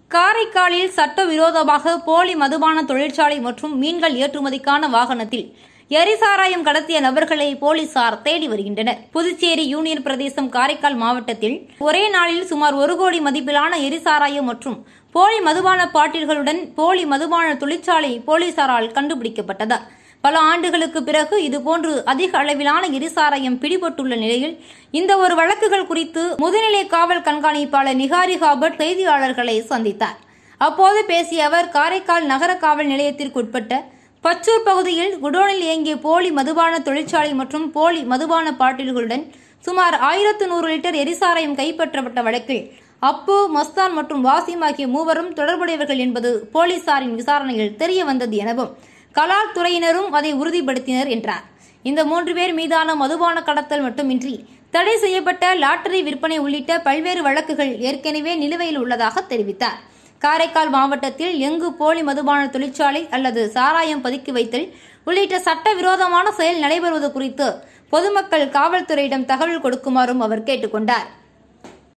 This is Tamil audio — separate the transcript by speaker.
Speaker 1: காரைக்காலில் சட்டவிரோதமாக போலி மதுபான தொழிற்சாலை மற்றும் மீன்கள் ஏற்றுமதிக்கான வாகனத்தில் எரிசாராயம் கடத்திய நபர்களை போலீசார் தேடி வருகின்றனர் புதுச்சேரி யூனியன் பிரதேசம் காரைக்கால் மாவட்டத்தில் ஒரே நாளில் சுமார் ஒரு கோடி மதிப்பிலான எரிசாராயம் மற்றும் போலி மதுபான பாட்டில்களுடன் போலி மதுபான தொழிற்சாலை போலீசாரால் கண்டுபிடிக்கப்பட்டது பல ஆண்டுகளுக்கு பிறகு இதுபோன்று அதிக அளவிலான எரிசாராயம் பிடிபட்டுள்ள நிலையில் இந்த ஒரு வழக்குகள் குறித்து முதுநிலை காவல் கண்காணிப்பாளர் நிகாரி ஹாபர்ட் செய்தியாளர்களை சந்தித்தார் அப்போது பேசிய அவர் காரைக்கால் நகர காவல் நிலையத்திற்குட்பட்ட பச்சூர் பகுதியில் குடோனில் இயங்கிய போலி மதுபான தொழிற்சாலை மற்றும் போலி மதுபான பாட்டில்களுடன் சுமார் ஆயிரத்து நூறு லிட்டர் எரிசாராயம் கைப்பற்றப்பட்ட வழக்கில் அப்பு மஸ்தான் மற்றும் வாசிம் ஆகிய மூவரும் தொடர்புடையவர்கள் என்பது போலீசாரின் விசாரணையில் தெரிய வந்தது எனவும் கலால் துறையினரும் அதை உறுதிப்படுத்தினர் என்றார் இந்த மூன்று பேர் மீதான மதுபான கடத்தல் மட்டுமின்றி தடை செய்யப்பட்ட லாட்டரி விற்பனை உள்ளிட்ட பல்வேறு வழக்குகள் ஏற்கனவே நிலுவையில் உள்ளதாக தெரிவித்தார் காரைக்கால் மாவட்டத்தில் எங்கு போலி மதுபான தொழிற்சாலை அல்லது சாராயம் பதுக்கி வைத்தல் உள்ளிட்ட சட்டவிரோதமான செயல் நடைபெறுவது குறித்து பொதுமக்கள் காவல்துறையிடம் தகவல் கொடுக்குமாறும் அவர் கேட்டுக்கொண்டார்